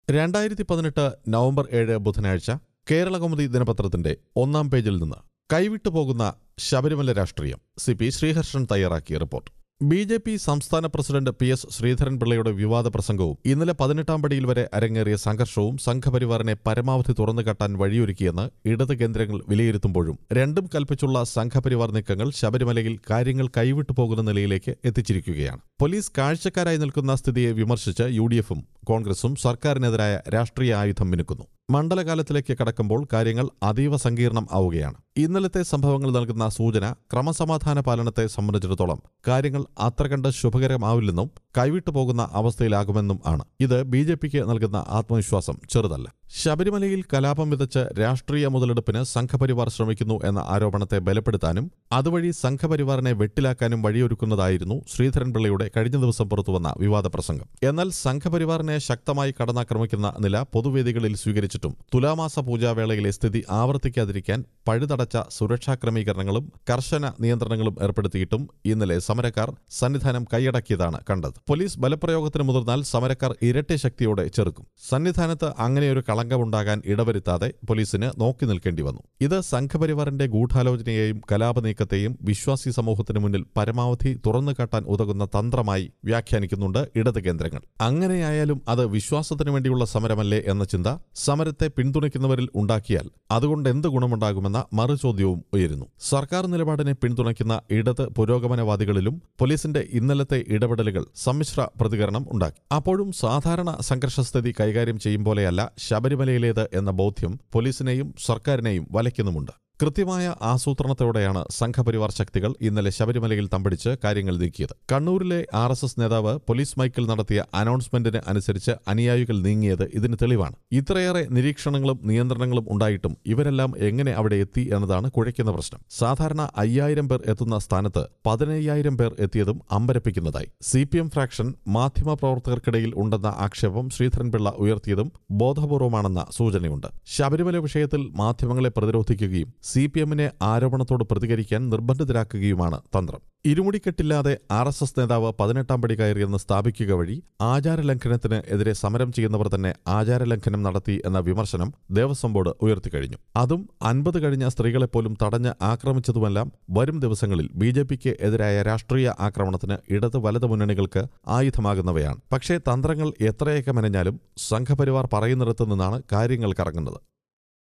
രണ്ടായിരത്തി പതിനെട്ട് നവംബർ ഏഴ് ബുധനാഴ്ച കേരളകൗമുദി ദിനപത്രത്തിന്റെ ഒന്നാം പേജിൽ നിന്ന് കൈവിട്ടു പോകുന്ന ശബരിമല രാഷ്ട്രീയം സി പി ശ്രീഹർഷൻ തയ്യാറാക്കിയ റിപ്പോർട്ട് ബി ജെ പി സംസ്ഥാന പ്രസിഡന്റ് പി എസ് ശ്രീധരൻപിള്ളയുടെ വിവാദ പ്രസംഗവും ഇന്നലെ പതിനെട്ടാം പടിയിൽ വരെ അരങ്ങേറിയ സംഘർഷവും സംഘപരിവാറിനെ പരമാവധി തുറന്നുകാട്ടാൻ വഴിയൊരുക്കിയെന്ന് ഇടത് കേന്ദ്രങ്ങൾ വിലയിരുത്തുമ്പോഴും രണ്ടും കൽപ്പിച്ചുള്ള സംഘപരിവാർ നീക്കങ്ങൾ ശബരിമലയിൽ കാര്യങ്ങൾ കൈവിട്ടു പോകുന്ന നിലയിലേക്ക് എത്തിച്ചിരിക്കുകയാണ് പോലീസ് കാഴ്ചക്കാരായി നിൽക്കുന്ന സ്ഥിതിയെ വിമർശിച്ച് യു ഡി എഫും കോൺഗ്രസും സർക്കാരിനെതിരായ രാഷ്ട്രീയ ആയുധം മിനുക്കുന്നു മണ്ഡലകാലത്തിലേക്ക് കടക്കുമ്പോൾ കാര്യങ്ങൾ അതീവ സങ്കീർണം ആവുകയാണ് ഇന്നലത്തെ സംഭവങ്ങൾ നൽകുന്ന സൂചന ക്രമസമാധാന പാലനത്തെ സംബന്ധിച്ചിടത്തോളം കാര്യങ്ങൾ അത്ര കണ്ട് ശുഭകരമാവില്ലെന്നും കൈവിട്ടു പോകുന്ന അവസ്ഥയിലാകുമെന്നും ആണ് ഇത് ബി ജെ പിക്ക് നൽകുന്ന ആത്മവിശ്വാസം ചെറുതല്ല ശബരിമലയിൽ കലാപം വിതച്ച് രാഷ്ട്രീയ മുതലെടുപ്പിന് സംഘപരിവാർ ശ്രമിക്കുന്നു എന്ന ആരോപണത്തെ ബലപ്പെടുത്താനും അതുവഴി സംഘപരിവാറിനെ വെട്ടിലാക്കാനും വഴിയൊരുക്കുന്നതായിരുന്നു ശ്രീധരൻപിള്ളയുടെ കഴിഞ്ഞ ദിവസം പുറത്തുവന്ന വിവാദ പ്രസംഗം എന്നാൽ സംഘപരിവാറിനെ ശക്തമായി കടന്നാക്രമിക്കുന്ന നില പൊതുവേദികളിൽ സ്വീകരിച്ചിട്ടും തുലാമാസ പൂജാവേളയിലെ സ്ഥിതി ആവർത്തിക്കാതിരിക്കാൻ പഴുതടച്ച സുരക്ഷാ ക്രമീകരണങ്ങളും കർശന നിയന്ത്രണങ്ങളും ഏർപ്പെടുത്തിയിട്ടും ഇന്നലെ സമരക്കാർ സന്നിധാനം കൈയടക്കിയതാണ് കണ്ടത് പോലീസ് ബലപ്രയോഗത്തിന് മുതിർന്നാൽ സമരക്കാർ ഇരട്ടി ശക്തിയോടെ ചെറുക്കും സന്നിധാനത്ത് അങ്ങനെയൊരു കളങ്കമുണ്ടാകാൻ ഇടവരുത്താതെ പോലീസിന് നോക്കി നിൽക്കേണ്ടി വന്നു ഇത് സംഘപരിവാറിന്റെ ഗൂഢാലോചനയെയും കലാപനീക്കത്തെയും വിശ്വാസി സമൂഹത്തിന് മുന്നിൽ പരമാവധി തുറന്നുകാട്ടാൻ ഉതകുന്ന തന്ത്രമായി വ്യാഖ്യാനിക്കുന്നുണ്ട് ഇടത് കേന്ദ്രങ്ങൾ അങ്ങനെയായാലും അത് വിശ്വാസത്തിനു വേണ്ടിയുള്ള സമരമല്ലേ എന്ന ചിന്ത സമരത്തെ പിന്തുണയ്ക്കുന്നവരിൽ ഉണ്ടാക്കിയാൽ അതുകൊണ്ട് എന്ത് ഗുണമുണ്ടാകുമെന്ന മറുചോദ്യവും ഉയരുന്നു സർക്കാർ നിലപാടിനെ പിന്തുണയ്ക്കുന്ന ഇടത് പുരോഗമനവാദികളിലും പോലീസിന്റെ ഇന്നലത്തെ ഇടപെടലുകൾ സമ്മിശ്ര പ്രതികരണം ഉണ്ടാക്കി അപ്പോഴും സാധാരണ സംഘർഷസ്ഥിതി കൈകാര്യം ചെയ്യും പോലെയല്ല ശബരിമലയിലേത് എന്ന ബോധ്യം പോലീസിനെയും സർക്കാരിനെയും വലയ്ക്കുന്നുമുണ്ട് കൃത്യമായ ആസൂത്രണത്തോടെയാണ് സംഘപരിവാർ ശക്തികൾ ഇന്നലെ ശബരിമലയിൽ തമ്പടിച്ച് കാര്യങ്ങൾ നീക്കിയത് കണ്ണൂരിലെ ആർ എസ് എസ് നേതാവ് പോലീസ് മൈക്കിൽ നടത്തിയ അനൗൺസ്മെന്റിന് അനുസരിച്ച് അനുയായികൾ നീങ്ങിയത് ഇതിന് തെളിവാണ് ഇത്രയേറെ നിരീക്ഷണങ്ങളും നിയന്ത്രണങ്ങളും ഉണ്ടായിട്ടും ഇവരെല്ലാം എങ്ങനെ അവിടെ എത്തി എന്നതാണ് കുഴയ്ക്കുന്ന പ്രശ്നം സാധാരണ അയ്യായിരം പേർ എത്തുന്ന സ്ഥാനത്ത് പതിനയ്യായിരം പേർ എത്തിയതും അമ്പരപ്പിക്കുന്നതായി സി പി എം ഫ്രാക്ഷൻ മാധ്യമപ്രവർത്തകർക്കിടയിൽ ഉണ്ടെന്ന ആക്ഷേപം ശ്രീധരൻപിള്ള ഉയർത്തിയതും ബോധപൂർവമാണെന്ന സൂചനയുണ്ട് ശബരിമല വിഷയത്തിൽ മാധ്യമങ്ങളെ പ്രതിരോധിക്കുകയും സി പി എമ്മിനെ ആരോപണത്തോട് പ്രതികരിക്കാൻ നിർബന്ധിതരാക്കുകയുമാണ് തന്ത്രം ഇരുമുടിക്കെട്ടില്ലാതെ ആർ എസ് എസ് നേതാവ് പതിനെട്ടാം പടി കയറിയെന്ന് സ്ഥാപിക്കുക വഴി ആചാരലംഘനത്തിന് എതിരെ സമരം ചെയ്യുന്നവർ തന്നെ ആചാരലംഘനം നടത്തി എന്ന വിമർശനം ദേവസ്വം ബോർഡ് ഉയർത്തിക്കഴിഞ്ഞു അതും അൻപത് കഴിഞ്ഞ സ്ത്രീകളെപ്പോലും തടഞ്ഞ് ആക്രമിച്ചതുമെല്ലാം വരും ദിവസങ്ങളിൽ ബി ജെ പിക്ക് എതിരായ രാഷ്ട്രീയ ആക്രമണത്തിന് ഇടത് വലത് മുന്നണികൾക്ക് ആയുധമാകുന്നവയാണ് പക്ഷേ തന്ത്രങ്ങൾ എത്രയൊക്കെ മെനഞ്ഞാലും സംഘപരിവാർ പറയുന്നിടത്തു നിന്നാണ് കാര്യങ്ങൾ കറങ്ങുന്നത്